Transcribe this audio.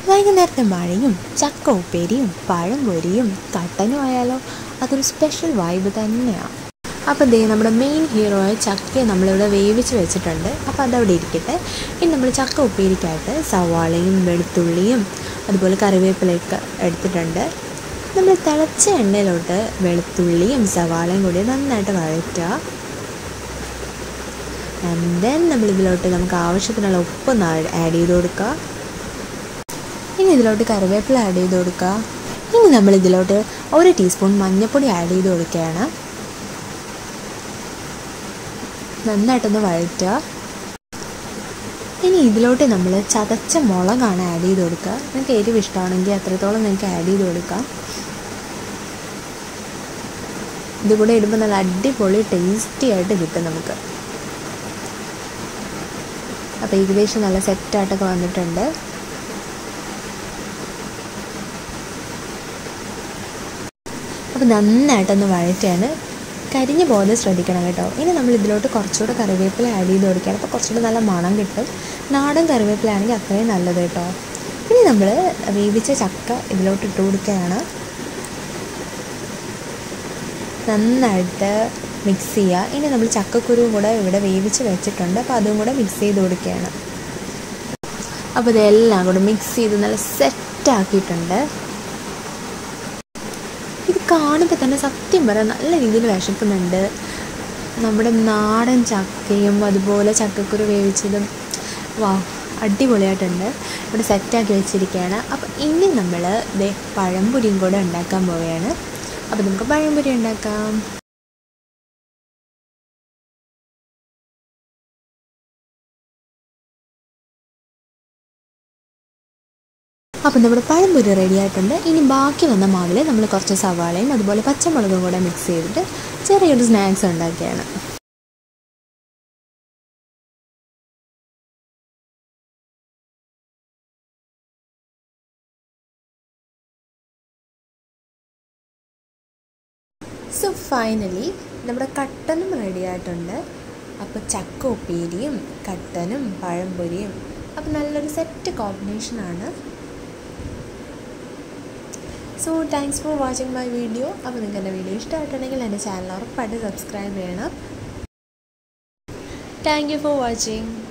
വൈകുന്നേരത്തെ മഴയും ചക്ക ഉപ്പേരിയും പഴം പൊരിയും കട്ടനും ആയാലോ അതൊരു സ്പെഷ്യൽ വൈബ് തന്നെയാണ് അപ്പോൾ ദേ നമ്മുടെ മെയിൻ ഹീറോയായ ചക്കയെ നമ്മളിവിടെ വേവിച്ച് വെച്ചിട്ടുണ്ട് അപ്പോൾ അതവിടെ ഇരിക്കട്ടെ ഇനി നമ്മൾ ചക്ക ഉപ്പേരിക്കായിട്ട് സവാളയും വെളുത്തുള്ളിയും അതുപോലെ കറിവേപ്പിലയൊക്കെ എടുത്തിട്ടുണ്ട് നമ്മൾ തിളച്ച എണ്ണയിലോട്ട് വെളുത്തുള്ളിയും സവാളയും കൂടി നന്നായിട്ട് വഴറ്റുക ആൻഡ് ദെൻ നമ്മൾ ഇതിലോട്ട് നമുക്ക് ആവശ്യത്തിനുള്ള ഉപ്പ് ആഡ് ചെയ്ത് കൊടുക്കുക ഇനി ഇതിലോട്ട് കറിവേപ്പില ആഡ് ചെയ്ത് കൊടുക്കുക ഇനി നമ്മൾ ഇതിലോട്ട് ഒരു ടീസ്പൂൺ മഞ്ഞൾപ്പൊടി ആഡ് ചെയ്ത് കൊടുക്കുകയാണ് നന്നായിട്ടൊന്ന് വഴറ്റുക ഇനി ഇതിലോട്ട് നമ്മൾ ചതച്ച മുളകാണ് ആഡ് ചെയ്ത് കൊടുക്കുക നിങ്ങൾക്ക് എരിവ് ഇഷ്ടമാണെങ്കിൽ അത്രത്തോളം നിങ്ങൾക്ക് ആഡ് ചെയ്ത് കൊടുക്കാം ഇത് കൂടെ ഇടുമ്പോൾ നല്ല അടിപൊളി ടേസ്റ്റി ആയിട്ട് കിട്ടും നമുക്ക് അപ്പോൾ ഏകദേശം നല്ല സെറ്റായിട്ടൊക്കെ വന്നിട്ടുണ്ട് അപ്പോൾ നന്നായിട്ടൊന്ന് വഴറ്റാണ് കരിഞ്ഞു പോലെ ശ്രദ്ധിക്കണം കേട്ടോ ഇനി നമ്മൾ ഇതിലോട്ട് കുറച്ചുകൂടെ കറിവേപ്പില ആഡ് ചെയ്ത് കൊടുക്കുകയാണ് അപ്പോൾ കുറച്ചുകൂടെ നല്ല മണം കിട്ടും നാടൻ കറിവേപ്പില ആണെങ്കിൽ അത്രയും നല്ലത് കേട്ടോ ഇനി നമ്മൾ വേവിച്ച ചക്ക ഇതിലോട്ട് ഇട്ട് കൊടുക്കുകയാണ് നന്നായിട്ട് മിക്സ് ചെയ്യുക ഇനി നമ്മൾ ചക്കക്കുരു കൂടെ ഇവിടെ വേവിച്ച് വെച്ചിട്ടുണ്ട് അപ്പോൾ അതും കൂടെ മിക്സ് ചെയ്ത് കൊടുക്കുകയാണ് അപ്പോൾ ഇതെല്ലാം കൂടെ മിക്സ് ചെയ്ത് നല്ല സെറ്റാക്കിയിട്ടുണ്ട് ഇത് കാണുമ്പോൾ തന്നെ സത്യം പറയാം നല്ല രീതിയിൽ വിശക്കുന്നുണ്ട് നമ്മുടെ നാടൻ ചക്കയും അതുപോലെ ചക്കക്കുരു വേവിച്ചതും വാ അടിപൊളിയായിട്ടുണ്ട് ഇവിടെ സെറ്റാക്കി വെച്ചിരിക്കുകയാണ് അപ്പോൾ ഇനി നമ്മൾ ദേ പഴംപൊരിയും കൂടെ ഉണ്ടാക്കാൻ പോവുകയാണ് അപ്പോൾ നമുക്ക് പഴംപൊരി ഉണ്ടാക്കാം അപ്പം നമ്മുടെ പഴംപൊരി റെഡി ആയിട്ടുണ്ട് ഇനി ബാക്കി വന്ന മാവിൽ നമ്മൾ കുറച്ച് സവാളയും അതുപോലെ പച്ചമുളകും കൂടെ മിക്സ് ചെയ്തിട്ട് ചെറിയൊരു സ്നാക്സ് ഉണ്ടാക്കിയാണ് സോ ഫൈനലി നമ്മുടെ കട്ടനും റെഡി ആയിട്ടുണ്ട് അപ്പോൾ ചക്ക ഉപ്പേരിയും കട്ടനും പഴംപൊരിയും അപ്പോൾ നല്ലൊരു സെറ്റ് കോമ്പിനേഷനാണ് so thanks for watching my video അപ്പോൾ നിങ്ങൾക്ക് എൻ്റെ വീഡിയോ ഇഷ്ടമായിട്ടുണ്ടെങ്കിൽ എൻ്റെ ചാനൽ ഉറപ്പായിട്ട് സബ്സ്ക്രൈബ് ചെയ്യണം താങ്ക് യു ഫോർ വാച്ചിങ്